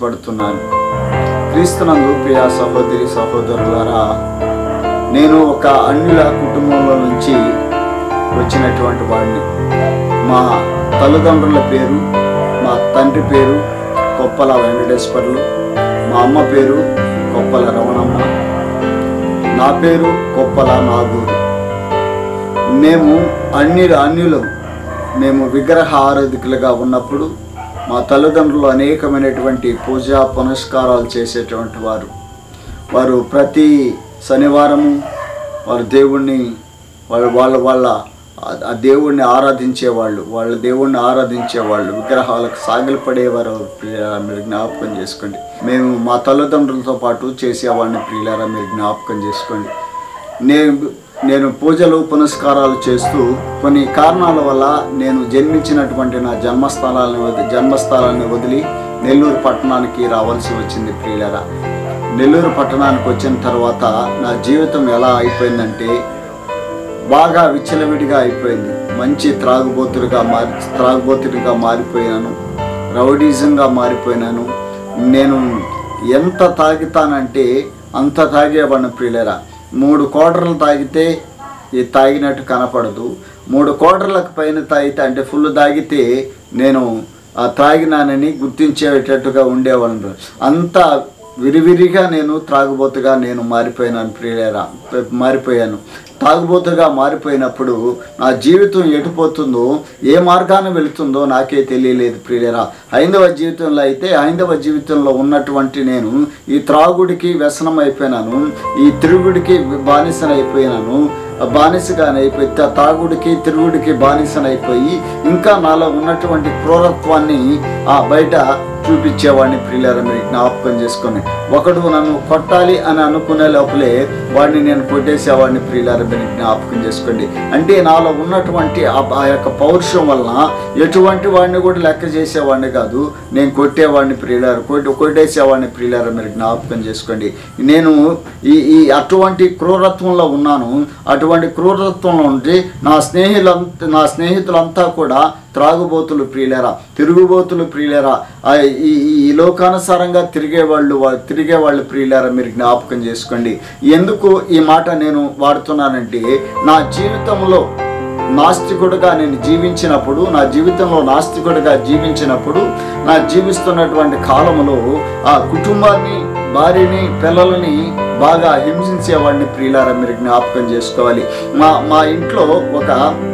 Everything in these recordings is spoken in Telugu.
పడుతున్నాను క్రీస్తునందు ప్రియ సహోదరి సహోదరులారా నేను ఒక అన్యుల కుటుంబంలో నుంచి వచ్చినటువంటి వాడిని మా తల్లిదండ్రుల పేరు మా తండ్రి పేరు కొప్పల వెంకటేశ్వర్లు మా అమ్మ పేరు కొప్పల రమణమ్మ నా పేరు కొప్పల నాగూరు మేము అన్యులు అన్యులం మేము విగ్రహ ఆరాధికులుగా ఉన్నప్పుడు మా తల్లిదండ్రులు అనేకమైనటువంటి పూజా పునస్కారాలు చేసేటువంటి వారు వారు ప్రతి శనివారము వారు దేవుణ్ణి వాళ్ళ వాళ్ళ వాళ్ళ ఆ- ఆ దేవుణ్ణి ఆరాధించేవాళ్ళు వాళ్ళ దేవుణ్ణి ఆరాధించేవాళ్ళు విగ్రహాలకు సాగిలపడేవారు ప్రియులారా మీరు జ్ఞాపకం చేసుకోండి మేము మా తల్లిదండ్రులతో పాటు చేసేవాడిని ప్రియులారా మీరు జ్ఞాపకం చేసుకోండి నేను నేను పూజలు పునస్కారాలు చేస్తూ కొన్ని కారణాల వల్ల నేను జన్మించినటువంటి నా జన్మస్థలాన్ని వదిలి జన్మస్థలాన్ని వదిలి నెల్లూరు పట్టణానికి రావాల్సి వచ్చింది ప్రియులరా నెల్లూరు పట్టణానికి వచ్చిన తర్వాత నా జీవితం ఎలా అయిపోయిందంటే బాగా విచ్చలవిడిగా అయిపోయింది మంచి త్రాగుబోతులుగా మారి త్రాగుబోతులుగా మారిపోయాను రౌడీజంగా మారిపోయినాను నేను ఎంత తాగుతానంటే అంత తాగేవాడిని ప్రియులరా మూడు కోటర్లు తాగితే ఇది తాగినట్టు కనపడదు మూడు కోటర్లకు పైన తాగితే అంటే ఫుల్ తాగితే నేను ఆ త్రాగినానని గుర్తించేటట్టుగా ఉండేవాళ్ళు అంత విరివిరిగా నేను త్రాగుబోతుగా నేను మారిపోయినాను ప్రియులేరా మారిపోయాను తాగుబోతుగా మారిపోయినప్పుడు నా జీవితం ఎటుపోతుందో ఏ మార్గాన వెళుతుందో నాకే తెలియలేదు ప్రియులేరా హైందవ జీవితంలో అయితే హైందవ జీవితంలో ఉన్నటువంటి నేను ఈ త్రాగుడికి వ్యసనం అయిపోయినాను ఈ తిరుగుడికి బానిసనైపోయినాను బానిసగానైపోయి తా- తాగుడికి తిరుగుడికి బానిసనైపోయి ఇంకా నాలో ఉన్నటువంటి క్రూరత్వాన్ని ఆ బయట చూపించేవాడిని ప్రియులారా మీరు జ్ఞాపకం చేసుకొని ఒకడు నన్ను కొట్టాలి అని అనుకునే లోపలే వాడిని నేను కొట్టేసేవాడిని ప్రియులారా మీరు జ్ఞాపకం చేసుకోండి అంటే నాలో ఉన్నటువంటి ఆ ఆ యొక్క పౌరుషం వలన ఎటువంటి వాడిని కూడా లెక్క చేసేవాడిని కాదు నేను కొట్టేవాడిని ప్రియులారు కొట్టి కొట్టేసేవాడిని ప్రియులారా మీరు జ్ఞాపకం చేసుకోండి నేను ఈ ఈ అటువంటి క్రూరత్వంలో ఉన్నాను అటువంటి క్రూరత్వంలో ఉంటే నా స్నేహితులంతా నా స్నేహితులంతా కూడా త్రాగుబోతులు ప్రియులేరా తిరుగుబోతులు ప్రియులేరా ఆ ఈ ఈ ఈ లోకానుసారంగా తిరిగేవాళ్ళు వా- తిరిగేవాళ్ళు ప్రియులేరా మీరు జ్ఞాపకం చేసుకోండి ఎందుకు ఈ మాట నేను వాడుతున్నానంటే నా జీవితంలో నాస్తికుడుగా నేను జీవించినప్పుడు నా జీవితంలో నాస్తికుడుగా జీవించినప్పుడు నా జీవిస్తున్నటువంటి కాలంలో ఆ కుటుంబాన్ని భార్యని పిల్లలని బాగా హింసించేవాడిని ప్రియులారా మీరు జ్ఞాపకం చేసుకోవాలి మా మా ఇంట్లో ఒక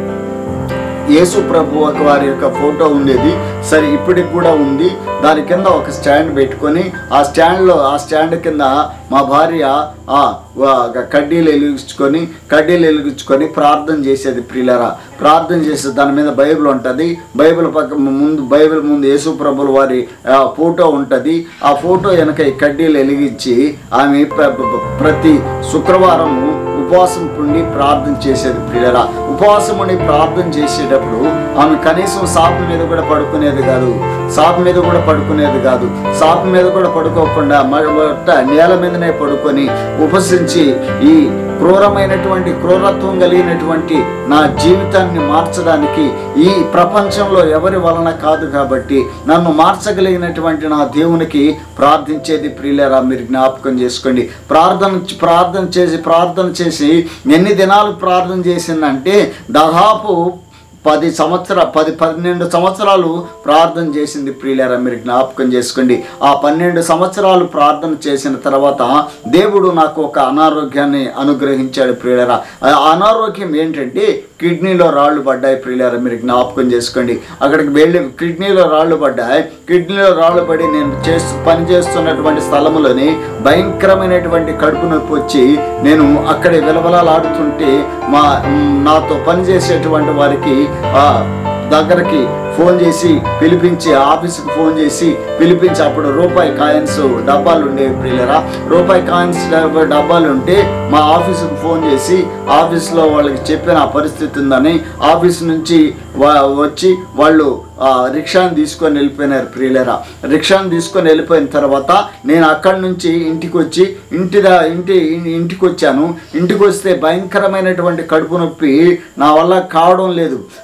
యేసు ప్రభు ఒక వారి యొక్క ఫోటో ఉండేది సరే ఇప్పటికి కూడా ఉంది దాని కింద ఒక స్టాండ్ పెట్టుకొని ఆ స్టాండ్లో ఆ స్టాండ్ కింద మా భార్య ఆ వా- కడ్డీలు వెలిగించుకొని కడ్డీలు వెలిగించుకొని ప్రార్థన చేసేది ప్రియులరా ప్రార్థన చేసేది దాని మీద బైబిల్ ఉంటుంది బైబిల్ పక్క ముందు బైబిల్ ముందు యేసు ప్రభుల వారి ఆ, ఫోటో ఉంటుంది ఆ ఫోటో వెనక ఈ కడ్డీలు వెలిగించి ఆమె ప్ర- ప్ర- ప్రతి శుక్రవారము ఉపవాసం ఉండి ప్రార్థన చేసేది ప్రియులరా ఉపవాసం ఉండి ప్రార్థన చేసేటప్పుడు ఆమె కనీసం సాపు మీద కూడా పడుకునేది కాదు సాపు మీద కూడా పడుకునేది కాదు సాపు మీద కూడా పడుకోకుండా మ- మొట్ట నేల మీదనే పడుకొని ఉపసించి ఈ క్రూరమైనటువంటి క్రూరత్వం కలిగినటువంటి నా జీవితాన్ని మార్చడానికి ఈ ప్రపంచంలో ఎవరి వలన కాదు కాబట్టి నన్ను మార్చగలిగినటువంటి నా దేవునికి ప్రార్థించేది ప్రియులరా మీరు జ్ఞాపకం చేసుకోండి ప్రార్థన ప్రార్థన చేసి ప్రార్థన చేసి ఎన్ని దినాలు ప్రార్థన చేసిందంటే దాదాపు పది సంవత్సర పది పన్నెండు సంవత్సరాలు ప్రార్థన చేసింది ప్రియులారా మీరు జ్ఞాపకం చేసుకోండి ఆ పన్నెండు సంవత్సరాలు ప్రార్థన చేసిన తర్వాత దేవుడు నాకు ఒక అనారోగ్యాన్ని అనుగ్రహించాడు ప్రియులారా ఆ అనారోగ్యం ఏంటంటే కిడ్నీలో రాళ్ళు పడ్డాయి ప్రియులారా మీరు జ్ఞాపకం చేసుకోండి అక్కడికి వెళ్ళి కిడ్నీలో రాళ్ళు పడ్డాయి కిడ్నీలో రాళ్ళు పడి నేను చేస్తూ పని చేస్తున్నటువంటి స్థలములోని భయంకరమైనటువంటి కడుపు నొప్పి వచ్చి నేను అక్కడే విలవలాడుతుంటే మా నాతో పనిచేసేటువంటి వారికి ఆ దగ్గరికి ఫోన్ చేసి పిలిపించి ఆఫీస్కి ఫోన్ చేసి పిలిపించి అప్పుడు రూపాయి కాయిన్స్ డబ్బాలు ఉండేవి ప్రియులరా రూపాయి కాయిన్స్ డబ్బా- డబ్బాలు ఉంటే మా ఆఫీసుకు ఫోన్ చేసి ఆఫీస్లో వాళ్ళకి చెప్పిన ఆ పరిస్థితి ఉందని ఆఫీస్ నుంచి వా- వచ్చి వాళ్ళు ఆ రిక్షాని తీసుకొని వెళ్ళిపోయినారు ప్రియులరా రిక్షాని తీసుకొని వెళ్ళిపోయిన తర్వాత నేను అక్కడి నుంచి ఇంటికి వచ్చి ఇంటి దా- ఇంటి ఇంటికి వచ్చాను ఇంటికి వస్తే భయంకరమైనటువంటి కడుపు నొప్పి నా వల్ల కావడం లేదు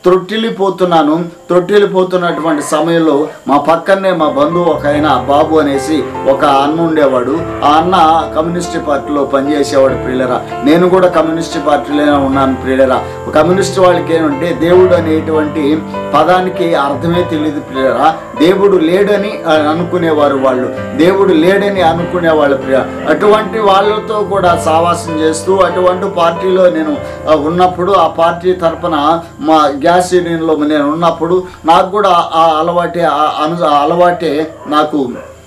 త్రొట్టిల్లిపోతున్నాను త్రొట్టిల్లిపోతున్నటువంటి సమయంలో మా పక్కనే మా బంధువు ఒక ఆయన బాబు అనేసి ఒక అన్న ఉండేవాడు ఆ అన్న కమ్యూనిస్ట్ పార్టీలో పనిచేసేవాడు ప్రియులరా నేను కూడా కమ్యూనిస్ట్ పార్టీలోనే ఉన్నాను ప్రియులరా కమ్యూనిస్ట్ వాళ్ళకి ఏంటంటే దేవుడు అనేటువంటి పదానికి అర్థమే తెలియదు ప్రియులరా దేవుడు లేడని అనుకునేవారు వాళ్ళు దేవుడు లేడని అనుకునే వాళ్ళు ప్రియ అటువంటి వాళ్ళతో కూడా సావాసం చేస్తూ అటువంటి పార్టీలో నేను ఆ, ఉన్నప్పుడు ఆ పార్టీ తరపున మా గ్యాస్ యూనియన్లో నేను ఉన్నప్పుడు నాకు కూడా ఆ అలవాటే ఆ అను ఆ అలవాటే నాకు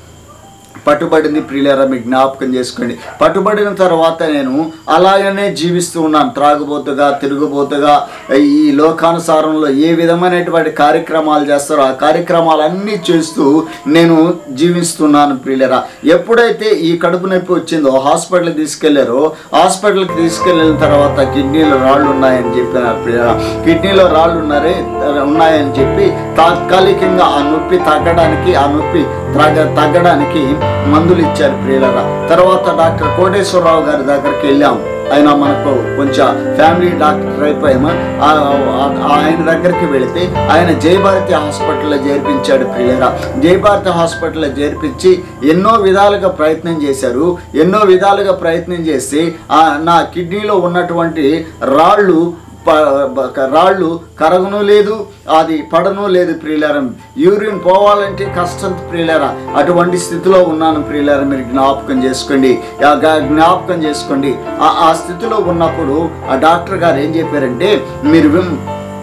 పట్టుబడింది ప్రియులారా మీ జ్ఞాపకం చేసుకోండి పట్టుబడిన తర్వాత నేను అలాగనే జీవిస్తూ ఉన్నాను త్రాగుబోతుగా తిరుగుబోతుగా ఈ లోకానుసారంలో ఏ విధమైనటువంటి కార్యక్రమాలు చేస్తారో ఆ కార్యక్రమాలన్నీ చేస్తూ నేను జీవిస్తున్నాను ప్రియులరా ఎప్పుడైతే ఈ కడుపు నొప్పి వచ్చిందో హాస్పిటల్కి తీసుకెళ్లారో హాస్పిటల్కి తీసుకెళ్ళిన తర్వాత కిడ్నీలో రాళ్ళు ఉన్నాయని చెప్పినారు ప్రియులరా కిడ్నీలో రాళ్ళు ఉన్నారే ఉన్నాయని చెప్పి తాత్కాలికంగా ఆ నొప్పి తగ్గడానికి ఆ నొప్పి తగ్గ తగ్గడానికి మందులు ఇచ్చారు ప్రియులరా తర్వాత డాక్టర్ కోటేశ్వరరావు గారి దగ్గరికి వెళ్ళాం ఆయన మనకు కొంచెం ఫ్యామిలీ డాక్టర్ అయిపోయాము ఆ- ఆ- ఆయన దగ్గరికి వెళితే ఆయన జయభారతి హాస్పిటల్లో చేర్పించాడు ప్రియులరా జయభారతి హాస్పిటల్లో చేర్పించి ఎన్నో విధాలుగా ప్రయత్నం చేశారు ఎన్నో విధాలుగా ప్రయత్నం చేసి ఆ నా కిడ్నీలో ఉన్నటువంటి రాళ్ళు ప- బ- రాళ్ళు కరగను లేదు అది పడను లేదు ప్రియులారం యూరిన్ పోవాలంటే కష్టం ప్రియులారా అటువంటి స్థితిలో ఉన్నాను ప్రియులారా మీరు జ్ఞాపకం చేసుకోండి ఆ గా- జ్ఞాపకం చేసుకోండి ఆ ఆ స్థితిలో ఉన్నప్పుడు ఆ డాక్టర్ గారు ఏం చెప్పారంటే మీరు విమ్-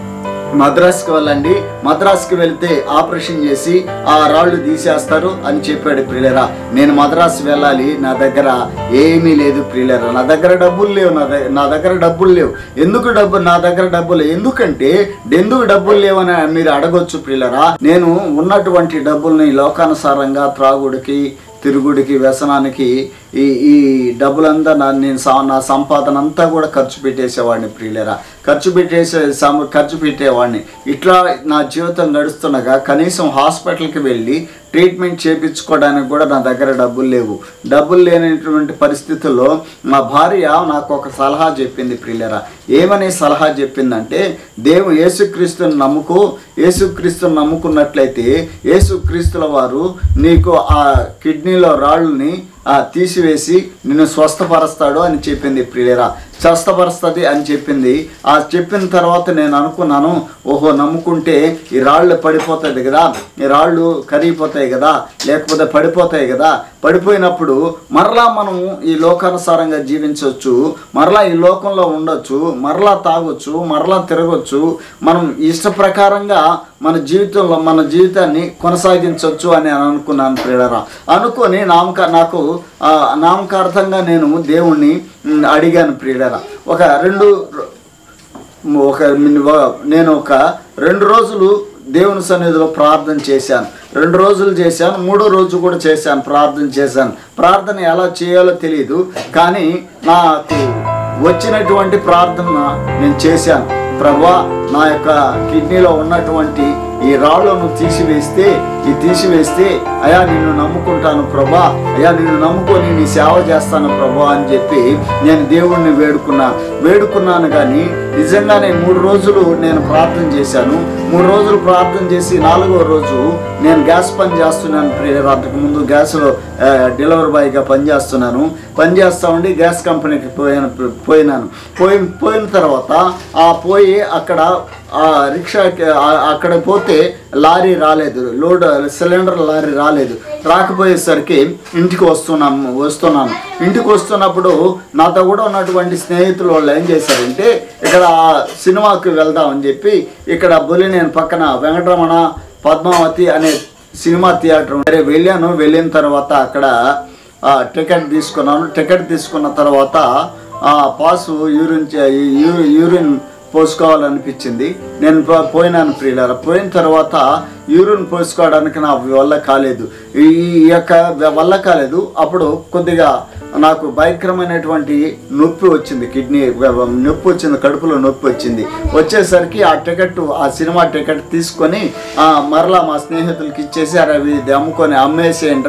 మద్రాస్కి వెళ్ళండి మద్రాస్కి వెళ్తే ఆపరేషన్ చేసి ఆ రాళ్ళు తీసేస్తారు అని చెప్పాడు ప్రియులరా నేను మద్రాస్ వెళ్ళాలి నా దగ్గర ఏమీ లేదు ప్రియులరా నా దగ్గర డబ్బులు లేవు నా దగ్గర నా దగ్గర డబ్బులు లేవు ఎందుకు డబ్బు నా దగ్గర డబ్బులు లేవు? ఎందుకంటే ఎందుకు డబ్బులు లేవని మీరు అడగొచ్చు ప్రియులరా నేను ఉన్నటువంటి డబ్బుల్ని లోకానుసారంగా త్రాగుడికి తిరుగుడికి వ్యసనానికి ఈ ఈ డబ్బులంతా నా నేను సా- నా సంపాదన అంతా కూడా ఖర్చు పెట్టేసేవాడిని ప్రియులరా ఖర్చు పెట్టేసే సమ ఖర్చు పెట్టేవాడిని ఇట్లా నా జీవితం గడుస్తుండగా కనీసం హాస్పిటల్కి వెళ్ళి ట్రీట్మెంట్ చేయించుకోవడానికి కూడా నా దగ్గర డబ్బులు లేవు డబ్బులు లేనటువంటి పరిస్థితుల్లో మా భార్య నాకు ఒక సలహా చెప్పింది ప్రియులరా ఏమని సలహా చెప్పిందంటే దేవు యేసుక్రీస్తుని నమ్ముకో యేసుక్రీస్తుని నమ్ముకున్నట్లయితే యేసుక్రీస్తుల వారు నీకు ఆ కిడ్నీలో రాళ్ళని ఆ, తీసివేసి నిన్ను స్వస్థపరుస్తాడు అని చెప్పింది ప్రియులరా స్వస్థపరుస్తుంది అని చెప్పింది ఆ చెప్పిన తర్వాత నేను అనుకున్నాను ఓహో నమ్ముకుంటే ఈ రాళ్ళు పడిపోతుంది కదా ఈ రాళ్ళు కరిగిపోతాయి కదా లేకపోతే పడిపోతాయి కదా పడిపోయినప్పుడు మరలా మనం ఈ లోకానుసారంగా జీవించవచ్చు మరలా ఈ లోకంలో ఉండొచ్చు మరలా తాగొచ్చు మరలా తిరగొచ్చు మనం ఇష్ట ప్రకారంగా మన జీవితంలో మన జీవితాన్ని కొనసాగించవచ్చు అని అనుకున్నాను ప్రియులరా అనుకొని నామక నాకు ఆ, నామకార్థంగా నేను దేవుణ్ణి మ్, అడిగాను ప్రియులరా ఒక రెండు ఒక నేను ఒక రెండు రోజులు దేవుని సన్నిధిలో ప్రార్థన చేశాను రెండు రోజులు చేశాను మూడో రోజు కూడా చేశాను ప్రార్థన చేశాను ప్రార్థన ఎలా చేయాలో తెలియదు కానీ నాకు వచ్చినటువంటి ప్రార్థన నేను చేశాను ప్రభా నా యొక్క కిడ్నీలో ఉన్నటువంటి ఈ రాళ్ళను తీసివేస్తే ఈ తీసివేస్తే అయా నిన్ను నమ్ముకుంటాను ప్రభా అయా నిన్ను నమ్ముకొని నీ సేవ చేస్తాను ప్రభా అని చెప్పి నేను దేవుణ్ణి వేడుకున్నాను వేడుకున్నాను కానీ నిజంగానే మూడు రోజులు నేను ప్రార్థన చేశాను మూడు రోజులు ప్రార్థన చేసి నాలుగో రోజు నేను గ్యాస్ పని చేస్తున్నాను ప్రియర్ అంతకు ముందు గ్యాస్లో ఆ, డెలివరీ బాయ్గా పనిచేస్తున్నాను పనిచేస్తా ఉండి గ్యాస్ కంపెనీకి పోయాను పోయినాను పోయి పోయిన తర్వాత ఆ పోయి అక్కడ ఆ రిక్షాకి ఆ- అక్కడ పోతే లారీ రాలేదు లోడ్ సిలిండర్ లారీ రాలేదు రాకపోయేసరికి ఇంటికి వస్తున్నాము వస్తున్నాను ఇంటికి వస్తున్నప్పుడు నాతో కూడా ఉన్నటువంటి స్నేహితులు వాళ్ళు ఏం చేశారంటే ఇక్కడ సినిమాకి వెళ్దామని చెప్పి ఇక్కడ బొలినేని పక్కన వెంకటరమణ పద్మావతి అనే సినిమా థియేటర్ సరే వెళ్ళాను వెళ్ళిన తర్వాత అక్కడ ఆ, టికెట్ తీసుకున్నాను టికెట్ తీసుకున్న తర్వాత ఆ పాసు యూరిన్ చే- యూ- యూరిన్ పోసుకోవాలనిపించింది నేను పో- పోయినాను ప్రియులారా పోయిన తర్వాత యూరిన్ పోసుకోవడానికి నా వల్ల కాలేదు ఈ ఈ యొక్క వల్ల కాలేదు అప్పుడు కొద్దిగా నాకు భయంకరమైనటువంటి నొప్పి వచ్చింది కిడ్నీ నొప్పి వచ్చింది కడుపులో నొప్పి వచ్చింది వచ్చేసరికి ఆ టికెట్ ఆ సినిమా టికెట్ తీసుకొని ఆ, మరలా మా స్నేహితులకి ఇచ్చేసి అరే ఇది అమ్ముకొని అమ్మేసేయండి రా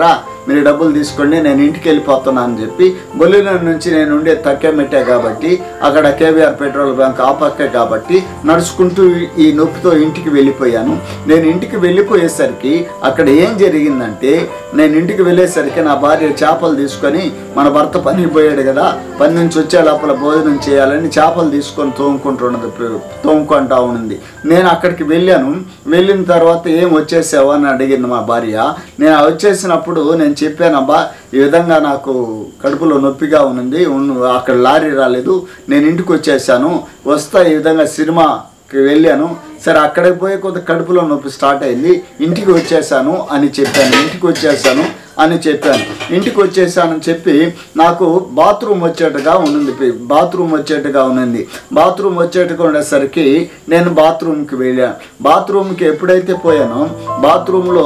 మీరు డబ్బులు తీసుకోండి నేను ఇంటికి వెళ్ళిపోతున్నాను అని చెప్పి బొల్లిన నుంచి నేను ఉండే తక్కే మెట్టే కాబట్టి అక్కడ కేవీఆర్ పెట్రోల్ బ్యాంక్ ఆ పక్కే కాబట్టి నడుచుకుంటూ ఈ- ఈ నొప్పితో ఇంటికి వెళ్ళిపోయాను నేను ఇంటికి వెళ్ళిపోయేసరికి అక్కడ ఏం జరిగిందంటే నేను ఇంటికి వెళ్ళేసరికి నా భార్య చేపలు తీసుకొని మన భర్త పనికి పోయాడు కదా పని నుంచి వచ్చే లోపల భోజనం చేయాలని చేపలు తీసుకొని తోముకుంటున్నది తోముకుంటా ఉన్నది నేను అక్కడికి వెళ్ళాను వెళ్ళిన తర్వాత ఏం వచ్చేసావు అని అడిగింది మా భార్య నేను వచ్చేసినప్పుడు నేను చెప్పాను అబ్బా ఈ విధంగా నాకు కడుపులో నొప్పిగా ఉంది ఉన్- అక్కడ లారీ రాలేదు నేను ఇంటికి వచ్చేసాను వస్తా ఈ విధంగా సినిమాకి వెళ్ళాను సరే అక్కడికి పోయి కొంత కడుపులో నొప్పి స్టార్ట్ అయింది ఇంటికి వచ్చేసాను అని చెప్పాను ఇంటికి వచ్చేసాను అని చెప్పాను ఇంటికి వచ్చేసానని చెప్పి నాకు బాత్రూమ్ వచ్చేట్టుగా ఉన్నది బాత్రూమ్ వచ్చేట్టుగా ఉన్నది బాత్రూమ్ వచ్చేట్టుగా ఉండేసరికి నేను బాత్రూమ్కి వెళ్ళాను బాత్రూమ్కి ఎప్పుడైతే పోయానో బాత్రూంలో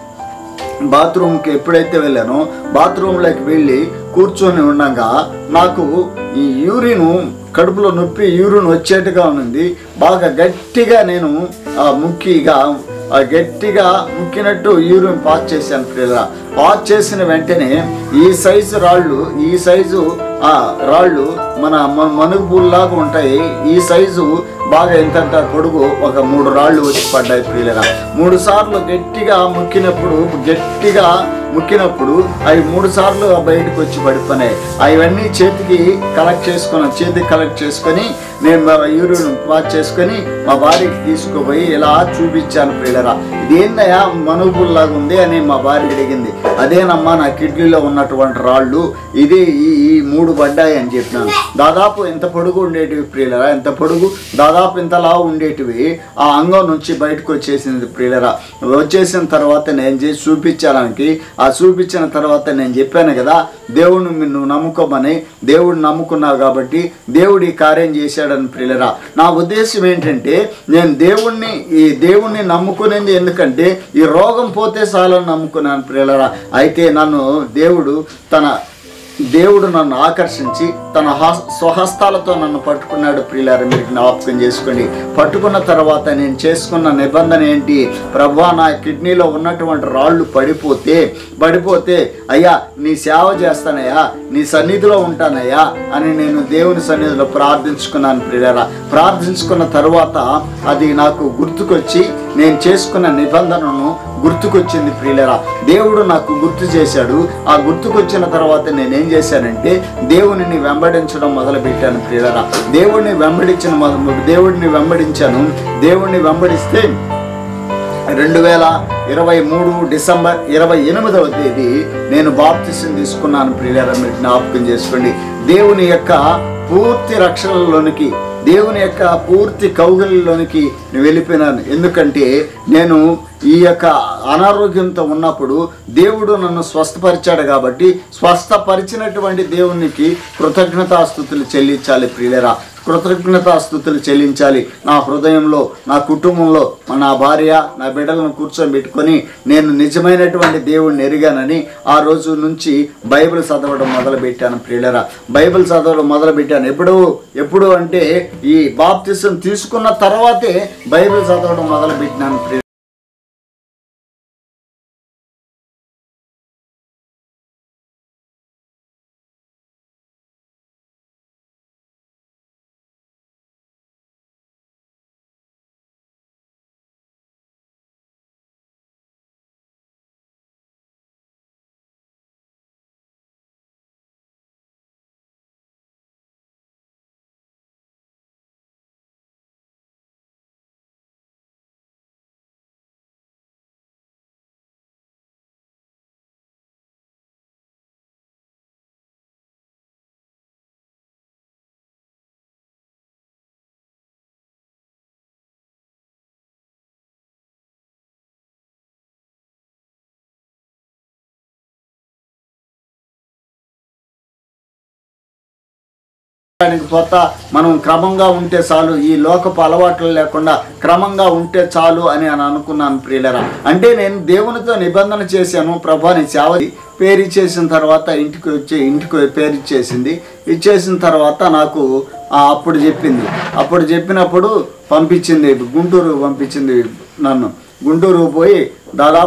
బాత్రూమ్కి ఎప్పుడైతే వెళ్ళానో బాత్రూంలోకి వెళ్ళి కూర్చొని ఉండగా నాకు ఈ యూరిన్ కడుపులో నొప్పి యూరిన్ వచ్చేట్టుగా ఉంది బాగా గట్టిగా నేను ఆ, ముక్కిగా ఆ, గట్టిగా ముక్కినట్టు యూరిన్ పాస్ చేశాను ప్రియుల పాస్ చేసిన వెంటనే ఈ సైజు రాళ్ళు ఈ సైజు ఆ రాళ్ళు మన మ- మనుగుబుల్లాగా ఉంటాయి ఈ సైజు బాగా ఎంతంత పొడుగు ఒక మూడు రాళ్ళు వచ్చి పడ్డాయి ప్రియులరా మూడు సార్లు గట్టిగా ముక్కినప్పుడు గట్టిగా ముక్కినప్పుడు అవి మూడు సార్లు బయటకు వచ్చి పడిపోయినాయి అవన్నీ చేతికి కలెక్ట్ చేసుకున్నాను చేతికి కలెక్ట్ చేసుకొని నేను మా యూరిన్ పాస్ చేసుకొని మా భార్యకి తీసుకుపోయి ఇలా చూపించాను ప్రియులరా ఇదేందయ్యా మనుగుల్లాగా ఉంది అని మా భార్య అడిగింది అదేనమ్మా నా కిడ్నీలో ఉన్నటువంటి రాళ్ళు ఇదే ఈ ఈ మూడు పడ్డాయి అని చెప్పినాను దాదాపు ఎంత పొడుగు ఉండేటివి ప్రియులరా ఎంత పొడుగు దాదాపు ఇంతలా ఉండేటివి ఆ అంగం నుంచి బయటకు వచ్చేసింది ప్రియులరా వచ్చేసిన తర్వాత నేను చేసి చూపించడానికి ఆ చూపించిన తర్వాత నేను చెప్పాను కదా దేవుడిని నువ్వు నమ్ముకోమని దేవుడిని నమ్ముకున్నావు కాబట్టి దేవుడు ఈ కార్యం చేశాడని ప్రియులరా నా ఉద్దేశం ఏంటంటే నేను దేవుణ్ణి ఈ దేవుణ్ణి నమ్ముకునేది ఎందుకంటే ఈ రోగం పోతే చాలని నమ్ముకున్నాను ప్రియులరా అయితే నన్ను దేవుడు తన దేవుడు నన్ను ఆకర్షించి తన హస్ స్వహస్తాలతో నన్ను పట్టుకున్నాడు ప్రియులారు మీరు జ్ఞాపకం చేసుకోండి పట్టుకున్న తర్వాత నేను చేసుకున్న నిబంధన ఏంటి ప్రభా నా కిడ్నీలో ఉన్నటువంటి రాళ్ళు పడిపోతే పడిపోతే అయ్యా నీ సేవ చేస్తానయ్యా నీ సన్నిధిలో ఉంటానయ్యా అని నేను దేవుని సన్నిధిలో ప్రార్థించుకున్నాను ప్రియులారా ప్రార్థించుకున్న తర్వాత అది నాకు గుర్తుకొచ్చి నేను చేసుకున్న నిబంధనను గుర్తుకొచ్చింది ప్రియులరా దేవుడు నాకు గుర్తు చేశాడు ఆ గుర్తుకొచ్చిన తర్వాత నేనేం చేశానంటే దేవునిని వెంబడించడం మొదలుపెట్టాను ప్రియులరా దేవుడిని వెంబడించిన మొద- దేవుడిని వెంబడించాను దేవుడిని వెంబడిస్తే రెండు వేల ఇరవై మూడు డిసెంబర్ ఇరవై ఎనిమిదవ తేదీ నేను బాప్తిసం తీసుకున్నాను ప్రియులరా మీరు జ్ఞాపకం చేసుకోండి దేవుని యొక్క పూర్తి రక్షణలోనికి దేవుని యొక్క పూర్తి కౌగలిలోనికి నేను వెళ్ళిపోయినాను ఎందుకంటే నేను ఈ యొక్క అనారోగ్యంతో ఉన్నప్పుడు దేవుడు నన్ను స్వస్థపరిచాడు కాబట్టి స్వస్థపరిచినటువంటి దేవునికి కృతజ్ఞతాస్థుతులు చెల్లించాలి ప్రియులరా కృతజ్ఞతాస్థుతులు చెల్లించాలి నా హృదయంలో నా కుటుంబంలో నా భార్య నా బిడ్డలను కూర్చోబెట్టుకొని నేను నిజమైనటువంటి దేవుడిని ఎరిగానని ఆ రోజు నుంచి బైబిల్ చదవడం మొదలుపెట్టాను ప్రియులరా బైబిల్ చదవడం మొదలుపెట్టాను ఎప్పుడు ఎప్పుడు అంటే ఈ బాప్తిసం తీసుకున్న తర్వాతే బైబిల్ చదవడం మొదలుపెట్టినాను ప్రియ దానికి పోత మనం క్రమంగా ఉంటే చాలు ఈ లోకపు అలవాట్లు లేకుండా క్రమంగా ఉంటే చాలు అని అని అనుకున్నాను ప్రియులరా అంటే నేను దేవునితో నిబంధన చేశాను ప్రభా నీ సేవ పేరు ఇచ్చేసిన తర్వాత ఇంటికి వచ్చి ఇంటికి పేరు ఇచ్చేసింది ఇచ్చేసిన తర్వాత నాకు ఆ అప్పుడు చెప్పింది అప్పుడు చెప్పినప్పుడు పంపించింది గుంటూరు పంపించింది నన్ను గుంటూరు పోయి దాదాపు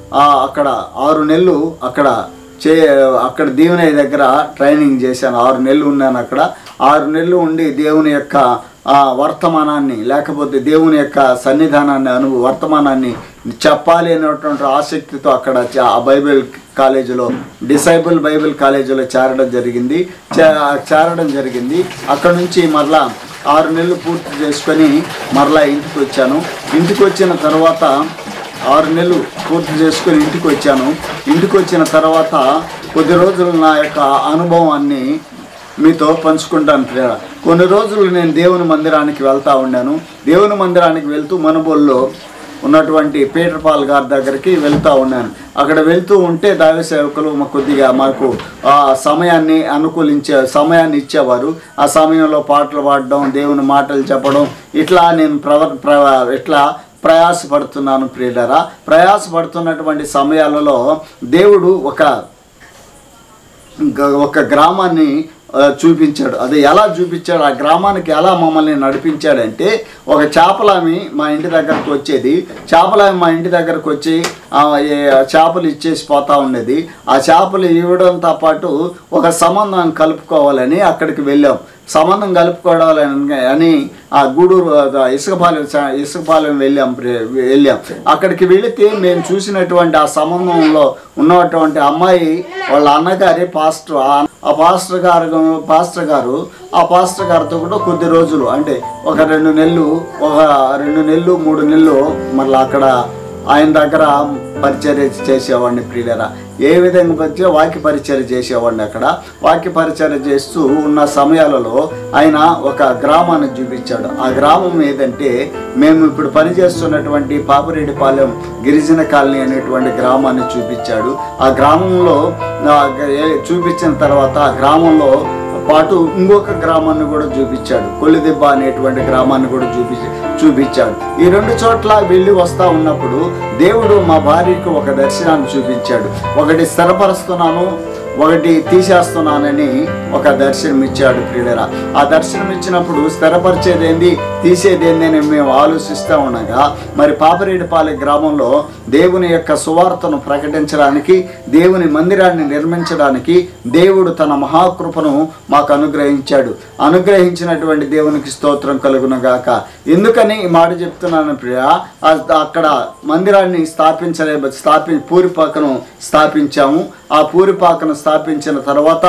ఆ, అక్కడ ఆరు నెలలు అక్కడ చే అక్కడ దేవుని దగ్గర ట్రైనింగ్ చేశాను ఆరు నెలలు ఉన్నాను అక్కడ ఆరు నెలలు ఉండి దేవుని యొక్క ఆ వర్తమానాన్ని లేకపోతే దేవుని యొక్క సన్నిధానాన్ని అను వర్తమానాన్ని చెప్పాలి అనేటువంటి ఆసక్తితో అక్కడ చ- ఆ బైబిల్ కాలేజీలో డిసైబుల్ బైబిల్ కాలేజీలో చేరడం జరిగింది చే- చేరడం జరిగింది అక్కడ నుంచి మరలా ఆరు నెలలు పూర్తి చేసుకొని మరలా ఇంటికి వచ్చాను ఇంటికి వచ్చిన తర్వాత ఆరు నెలలు పూర్తి చేసుకొని ఇంటికి వచ్చాను ఇంటికి వచ్చిన తర్వాత కొద్ది రోజులు నా యొక్క అనుభవాన్ని మీతో పంచుకుంటాను ప్రియ కొన్ని రోజులు నేను దేవుని మందిరానికి వెళ్తా ఉన్నాను దేవుని మందిరానికి వెళ్తూ మనుబోల్లో ఉన్నటువంటి పీటర్ పాల్ గారి దగ్గరికి వెళ్తూ ఉన్నాను అక్కడ వెళ్తూ ఉంటే దైవ సేవకులు మా కొద్దిగా మాకు ఆ సమయాన్ని అనుకూలించే సమయాన్ని ఇచ్చేవారు ఆ సమయంలో పాటలు పాడడం దేవుని మాటలు చెప్పడం ఇట్లా నేను ప్రవర్ ప్ర ఇట్లా ప్రయాసపడుతున్నాను ప్రియులరా ప్రయాసపడుతున్నటువంటి సమయాలలో దేవుడు ఒక గ- ఒక గ్రామాన్ని ఆ, చూపించాడు అది ఎలా చూపించాడు ఆ గ్రామానికి ఎలా మమ్మల్ని నడిపించాడంటే ఒక చేపలామి మా ఇంటి దగ్గరకు వచ్చేది చేపలామి మా ఇంటి దగ్గరకు వచ్చి ఆ, ఏ చేపలు ఇచ్చేసి పోతా ఉండేది ఆ చేపలు ఇవ్వడంతో పాటు ఒక సంబంధం కలుపుకోవాలని అక్కడికి వెళ్ళాం సంబంధం కలుపుకోవాలని అని ఆ గూడూరు ఆ, ఇసుకపాలెం చ- ఇసుకపాలెం వెళ్ళాం ప్రే- వెళ్ళాం అక్కడికి వెళితే మేము చూసినటువంటి ఆ సంబంధంలో ఉన్నటువంటి అమ్మాయి వాళ్ళ అన్నగారి పాస్టర్ ఆ- ఆ పాస్టర్ గారు పాస్టర్ గారు ఆ పాస్టర్ గారితో కూడా కొద్ది రోజులు అంటే ఒక రెండు నెలలు ఒక రెండు నెలలు మూడు నెలలు మళ్ళీ అక్కడ ఆయన దగ్గర పరిచర్య చేసేవాడిని ప్రియులరా ఏ విధంగా పరిచయ వాక్య పరిచర్య చేసేవాడిని అక్కడ వాక్య పరిచర్య చేస్తూ ఉన్న సమయాలలో ఆయన ఒక గ్రామాన్ని చూపించాడు ఆ గ్రామం ఏదంటే మేము ఇప్పుడు పనిచేస్తున్నటువంటి పాపిరెడ్డిపాలెం గిరిజన కాలనీ అనేటువంటి గ్రామాన్ని చూపించాడు ఆ గ్రామంలో ఆ, ఏ- చూపించిన తర్వాత ఆ గ్రామంలో పాటు ఇంకొక గ్రామాన్ని కూడా చూపించాడు కొల్లిదెబ్బ అనేటువంటి గ్రామాన్ని కూడా చూపించి చూపించాడు ఈ రెండు చోట్ల వెళ్ళి వస్తా ఉన్నప్పుడు దేవుడు మా భార్యకు ఒక దర్శనాన్ని చూపించాడు ఒకటి స్థిరపరుస్తున్నాను ఒకటి తీసేస్తున్నానని ఒక దర్శనం ఇచ్చాడు ప్రియుడరా ఆ దర్శనం ఇచ్చినప్పుడు స్థిరపరిచేదేంది తీసేదేంది అని మేము ఆలోచిస్తూ ఉండగా మరి పాపరేడిపాలె గ్రామంలో దేవుని యొక్క సువార్తను ప్రకటించడానికి దేవుని మందిరాన్ని నిర్మించడానికి దేవుడు తన మహాకృపను మాకు అనుగ్రహించాడు అనుగ్రహించినటువంటి దేవునికి స్తోత్రం కలుగునగాక ఎందుకని ఈ మాట చెప్తున్నాను ప్రియ ఆ- అక్కడ మందిరాన్ని స్థాపించలే స్థాపి పూరిపాకను స్థాపించాము ఆ పూరిపాకను స్థాపించిన తర్వాత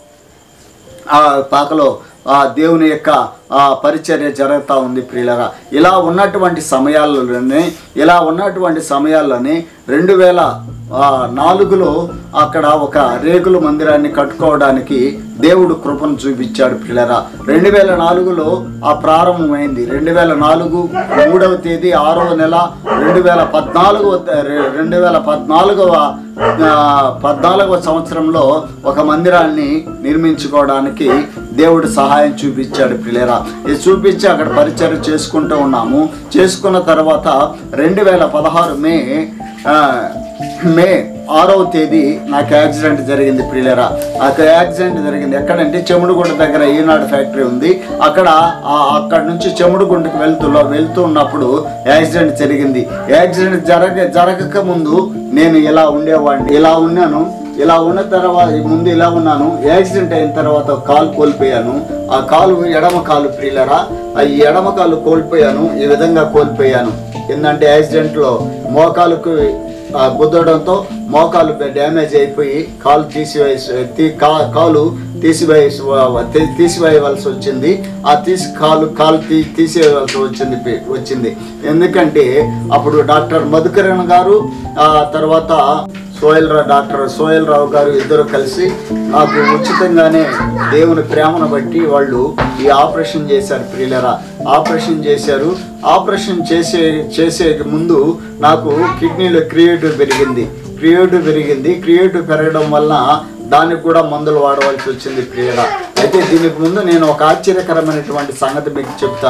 ఆ పాకలో ఆ దేవుని యొక్క ఆ పరిచర్య జరుగుతూ ఉంది ప్రియులరా ఇలా ఉన్నటువంటి సమయాల్లోనే ఇలా ఉన్నటువంటి సమయాల్లోనే రెండు వేల ఆ, నాలుగులో అక్కడ ఒక రేకుల మందిరాన్ని కట్టుకోవడానికి దేవుడు కృపను చూపించాడు పిల్లరా రెండు వేల నాలుగులో ఆ ప్రారంభమైంది రెండు వేల నాలుగు మూడవ తేదీ ఆరవ నెల రెండు వేల పద్నాలుగవ రెండు వేల పద్నాలుగవ ఆ, పద్నాలుగవ సంవత్సరంలో ఒక మందిరాన్ని నిర్మించుకోవడానికి దేవుడు సహాయం చూపించాడు పిల్లరా ఇది చూపించి అక్కడ పరిచయం చేసుకుంటూ ఉన్నాము చేసుకున్న తర్వాత రెండు వేల పదహారు మే ఆ, మే ఆరవ తేదీ నాకు యాక్సిడెంట్ జరిగింది ప్రియులరా ఆ యాక్సిడెంట్ జరిగింది ఎక్కడంటే చెముడుగుంట దగ్గర ఈనాడు ఫ్యాక్టరీ ఉంది అక్కడ ఆ- అక్కడ నుంచి చెముడుగుంటకు వెళ్తూ వెళ్తూ ఉన్నప్పుడు యాక్సిడెంట్ జరిగింది యాక్సిడెంట్ జరగ జరగక ముందు నేను ఇలా ఉండేవాడిని ఇలా ఉన్నాను ఇలా ఉన్న తర్వాత ముందు ఇలా ఉన్నాను యాక్సిడెంట్ అయిన తర్వాత ఒక కాలు కోల్పోయాను ఆ కాలు ఎడమ కాలు ప్రియులరా ఆ ఈ ఎడమ కాలు కోల్పోయాను ఈ విధంగా కోల్పోయాను ఏంటంటే యాక్సిడెంట్లో మోకాలుకు ఆ, గుద్దడంతో మోకాలు డ్యామేజ్ అయిపోయి కాలు తీసివేసి తీ- కా- కాలు తీసివేసి తీ- తీసివేయవలసి వచ్చింది ఆ తీసి కాలు కాలు తీ తీసేయవలసి వచ్చింది పి- వచ్చింది ఎందుకంటే అప్పుడు డాక్టర్ మధుకరణ్ గారు ఆ తర్వాత సోయల్ రావు డాక్టర్ సోయల్ రావు గారు ఇద్దరు కలిసి నాకు ఉచితంగానే దేవుని ప్రేమను బట్టి వాళ్ళు ఈ ఆపరేషన్ చేశారు ప్రియులరా ఆపరేషన్ చేశారు ఆపరేషన్ చేసే చేసే ముందు నాకు కిడ్నీలో క్రియేటివ్ పెరిగింది క్రియేటివ్ పెరిగింది క్రియేటివ్ పెరగడం వలన దానికి కూడా మందులు వాడవలసి వచ్చింది ప్రియుల అయితే దీనికి ముందు నేను ఒక ఆశ్చర్యకరమైనటువంటి సంగతి మీకు చెప్తాను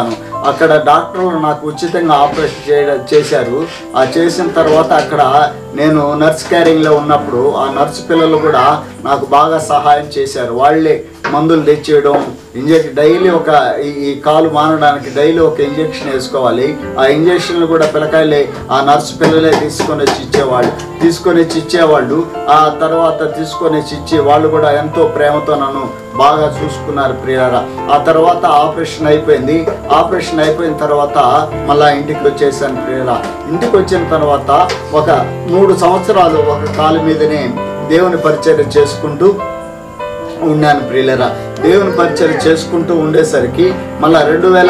అక్కడ డాక్టర్లు నాకు ఉచితంగా ఆపరేషన్ చేయడం చేశారు ఆ చేసిన తర్వాత అక్కడ నేను నర్స్ క్యారింగ్లో ఉన్నప్పుడు ఆ నర్స్ పిల్లలు కూడా నాకు బాగా సహాయం చేశారు వాళ్ళే మందులు తెచ్చేయడం ఇంజెక్షన్ డైలీ ఒక ఈ ఈ కాలు మానడానికి డైలీ ఒక ఇంజెక్షన్ వేసుకోవాలి ఆ ఇంజెక్షన్లు కూడా పిల్లకాయలే ఆ నర్సు పిల్లలే తీసుకొని వచ్చి ఇచ్చేవాళ్ళు తీసుకొని వచ్చి ఇచ్చేవాళ్ళు ఆ తర్వాత తీసుకొని వచ్చి ఇచ్చి వాళ్ళు కూడా ఎంతో ప్రేమతో నన్ను బాగా చూసుకున్నారు ప్రియారా ఆ తర్వాత ఆపరేషన్ అయిపోయింది ఆపరేషన్ అయిపోయిన తర్వాత మళ్ళా ఇంటికి వచ్చేసాను ప్రియారా ఇంటికి వచ్చిన తర్వాత ఒక మూడు సంవత్సరాలు ఒక కాలు మీదనే దేవుని పరిచయం చేసుకుంటూ ఉన్నాను ప్రియులరా దేవుని పరిచయం చేసుకుంటూ ఉండేసరికి మళ్ళా రెండు వేల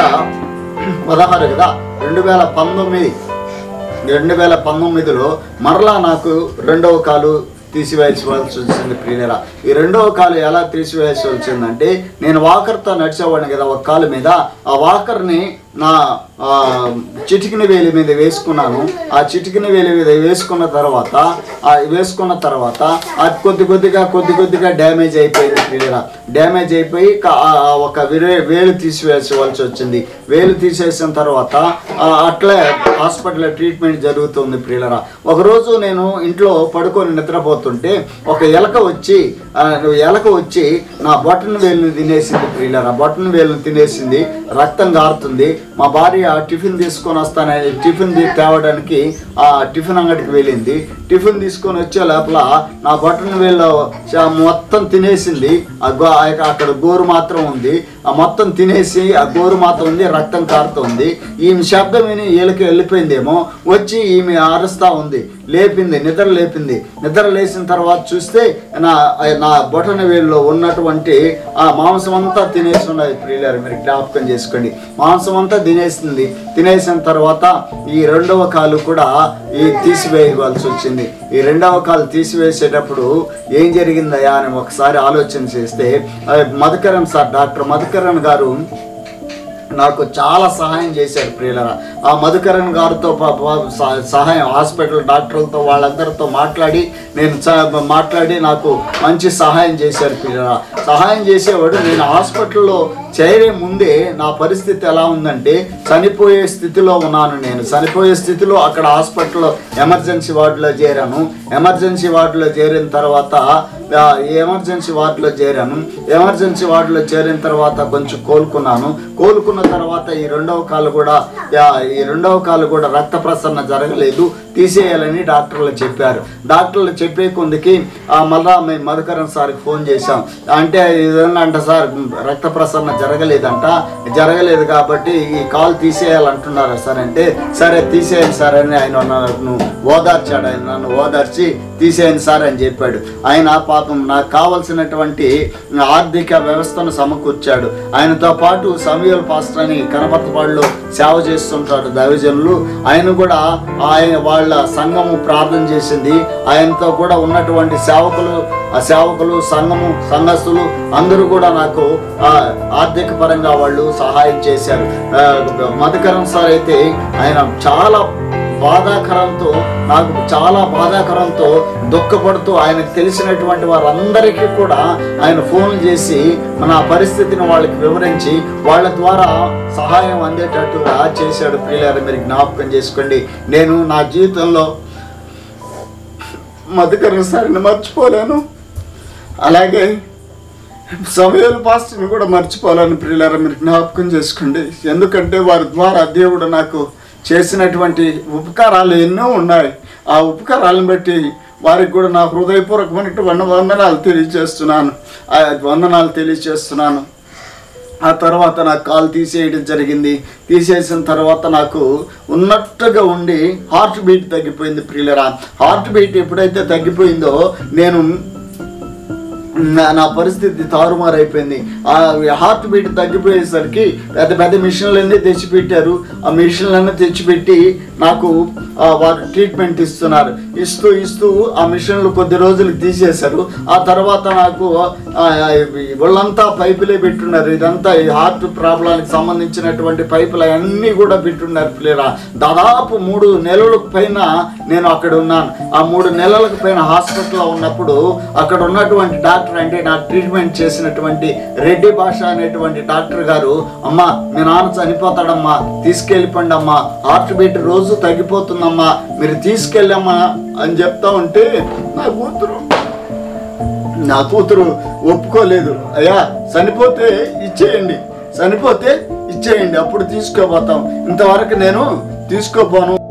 పదహారు కదా రెండు వేల పంతొమ్మిది రెండు వేల పంతొమ్మిదిలో మరలా నాకు రెండవ కాలు తీసివేయవలసి వచ్చింది ప్రియులరా ఈ రెండవ కాలు ఎలా తీసివేయాల్సి వచ్చిందంటే నేను వాకర్తో నడిచేవాడిని కదా ఒక కాలు మీద ఆ వాకర్ని నా ఆ, చిటికిన వేలి మీద వేసుకున్నాను ఆ చిటికిన వేలి మీద వేసుకున్న తర్వాత ఆ వేసుకున్న తర్వాత అది కొద్ది కొద్దిగా కొద్ది కొద్దిగా డ్యామేజ్ అయిపోయింది ప్రియులరా డ్యామేజ్ అయిపోయి క- ఆ ఆ ఒక విరే వేలు తీసివేసవలసి వచ్చింది వేలు తీసేసిన తర్వాత ఆ, అట్లే హాస్పిటల్లో ట్రీట్మెంట్ జరుగుతుంది ప్రియులరా ఒకరోజు నేను ఇంట్లో పడుకొని నిద్రపోతుంటే ఒక ఎలక వచ్చి ఆ, ఎలక వచ్చి నా బొట్టన వేలుని తినేసింది ప్రియులరా బొట్టన వేలుని తినేసింది రక్తం గారుతుంది మా భార్య టిఫిన్ తీసుకొని వస్తానని టిఫిన్ తీ- తేవడానికి ఆ టిఫిన్ అంగడికి వెళ్ళింది టిఫిన్ తీసుకొని వచ్చే లోపల నా బొట్టన వేలు చ- మొత్తం తినేసింది ఆ గో- ఆ యొక్క అక్కడ గోరు మాత్రం ఉంది ఆ మొత్తం తినేసి ఆ గోరు మాత్రం ఉంది రక్తం కారుతుంది ఈమె శబ్దం విని వీళ్ళకి వెళ్ళిపోయిందేమో వచ్చి ఈమె అరుస్తా ఉంది లేపింది నిద్ర లేపింది నిద్ర లేచిన తర్వాత చూస్తే నా నా బొటన వేలులో ఉన్నటువంటి ఆ మాంసం అంతా తినేసి ఉన్నది ప్రియులారు మీరు జ్ఞాపకం చేసుకోండి మాంసం అంతా తినేసింది తినేసిన తర్వాత ఈ రెండవ కాలు కూడా ఈ తీసివేయవలసి వచ్చింది ఈ రెండవ కాలు తీసివేసేటప్పుడు ఏం జరిగిందయ్యా అని ఒకసారి ఆలోచన చేస్తే ఆ, మధుకరణ్ సార్ డాక్టర్ మధుకరణ్ గారు నాకు చాలా సహాయం చేశారు ప్రియులరా ఆ మధుకరణ్ గారితో ప- ప- సహ- సహాయం హాస్పిటల్ డాక్టర్లతో వాళ్ళందరితో మాట్లాడి నేను చ- మాట్లాడి నాకు మంచి సహాయం చేశారు ప్రియులరా సహాయం చేసేవాడు నేను హాస్పిటల్లో చేరే ముందే నా పరిస్థితి ఎలా ఉందంటే చనిపోయే స్థితిలో ఉన్నాను నేను చనిపోయే స్థితిలో అక్కడ హాస్పిటల్లో ఎమర్జెన్సీ వార్డులో చేరాను ఎమర్జెన్సీ వార్డులో చేరిన తర్వాత ఆ, ఎమర్జెన్సీ వార్డులో చేరాను ఎమర్జెన్సీ వార్డులో చేరిన తర్వాత కొంచెం కోలుకున్నాను కోలుకున్న తర్వాత ఈ రెండవ కాలు కూడా ఆ, ఈ రెండవ కాలు కూడా రక్త ప్రసరణ జరగలేదు తీసేయాలని డాక్టర్లు చెప్పారు డాక్టర్లు చెప్పే కొందికి ఆ, మళ్ళా మేము మధుకరణ్ సార్కి ఫోన్ చేశాం అంటే ఏదన్నా అంటే సార్ రక్త ప్రసరణ జరగలేదంట జరగలేదు కాబట్టి ఈ కాల్ తీసేయాలంటున్నారా సార్ అంటే సరే తీసేయండి సార్ అని ఆయన నన్ను ఓదార్చాడు ఆయన నన్ను ఓదార్చి తీసేయండి సార్ అని చెప్పాడు ఆయన పాపం నాకు కావలసినటువంటి ఆర్థిక వ్యవస్థను సమకూర్చాడు ఆయనతో పాటు సమీల్ పాస్టర్ అని కనపర్తపాడులో సేవ చేస్తుంటాడు దైవజనులు ఆయన కూడా ఆయన వాళ్ళ సంఘము ప్రార్థన చేసింది ఆయనతో కూడా ఉన్నటువంటి సేవకులు ఆ సేవకులు సంఘము సంఘస్థులు అందరూ కూడా నాకు ఆ, ఆర్థిక పరంగా వాళ్ళు సహాయం చేశారు ఆ, మధుకరం సార్ అయితే ఆయన చాలా బాధాకరంతో నాకు చాలా బాధాకరంతో దుఃఖపడుతూ ఆయనకు తెలిసినటువంటి వారందరికీ కూడా ఆయన ఫోన్ చేసి మన పరిస్థితిని వాళ్ళకి వివరించి వాళ్ళ ద్వారా సహాయం అందేటట్టుగా చేశాడు ప్రియులారు మీరు జ్ఞాపకం చేసుకోండి నేను నా జీవితంలో మధుకరణ సారిని మర్చిపోలేను అలాగే సమయాల పాస్టర్ని కూడా మర్చిపోవాలని ప్రియులారా మీరు జ్ఞాపకం చేసుకోండి ఎందుకంటే వారి ద్వారా దేవుడు నాకు చేసినటువంటి ఉపకారాలు ఎన్నో ఉన్నాయి ఆ ఉపకారాలను బట్టి వారికి కూడా నా హృదయపూర్వకమైనటువంటి వందనాలు తెలియజేస్తున్నాను ఆ వందనాలు తెలియజేస్తున్నాను ఆ తర్వాత నాకు కాలు తీసేయడం జరిగింది తీసేసిన తర్వాత నాకు ఉన్నట్టుగా ఉండి హార్ట్ బీట్ తగ్గిపోయింది ప్రియులరా హార్ట్ బీట్ ఎప్పుడైతే తగ్గిపోయిందో నేను నా నా పరిస్థితి తారుమారు అయిపోయింది ఆ హార్ట్ బీట్ తగ్గిపోయేసరికి పెద్ద పెద్ద మిషన్లన్నీ తెచ్చిపెట్టారు ఆ మిషన్లన్నీ తెచ్చిపెట్టి నాకు ఆ, వారు ట్రీట్మెంట్ ఇస్తున్నారు ఇస్తూ ఇస్తూ ఆ మిషన్లు కొద్ది రోజులు తీసేశారు ఆ తర్వాత నాకు ఆ, ఇవి ఒళ్ళంతా పైపులే పెట్టున్నారు ఇదంతా ఈ హార్ట్ ప్రాబ్లానికి సంబంధించినటువంటి పైపులు అన్నీ కూడా పెట్టున్నారు ప్లేరా దాదాపు మూడు నెలలకు పైన నేను అక్కడ ఉన్నాను ఆ మూడు నెలలకు పైన హాస్పిటల్లో ఉన్నప్పుడు అక్కడ ఉన్నటువంటి డాక్టర్ డాక్టర్ అంటే నాకు ట్రీట్మెంట్ చేసినటువంటి రెడ్డి భాష అనేటువంటి డాక్టర్ గారు అమ్మా మీ నాన్న చనిపోతాడమ్మా తీసుకెళ్ళిపోండి అమ్మా హార్ట్ బీట్ రోజు తగ్గిపోతుందమ్మా మీరు తీసుకెళ్ళమ్మా అని చెప్తా ఉంటే నా కూతురు నా కూతురు ఒప్పుకోలేదు అయ్యా చనిపోతే ఇచ్చేయండి చనిపోతే ఇచ్చేయండి అప్పుడు తీసుకోపోతాం ఇంతవరకు నేను తీసుకోపోను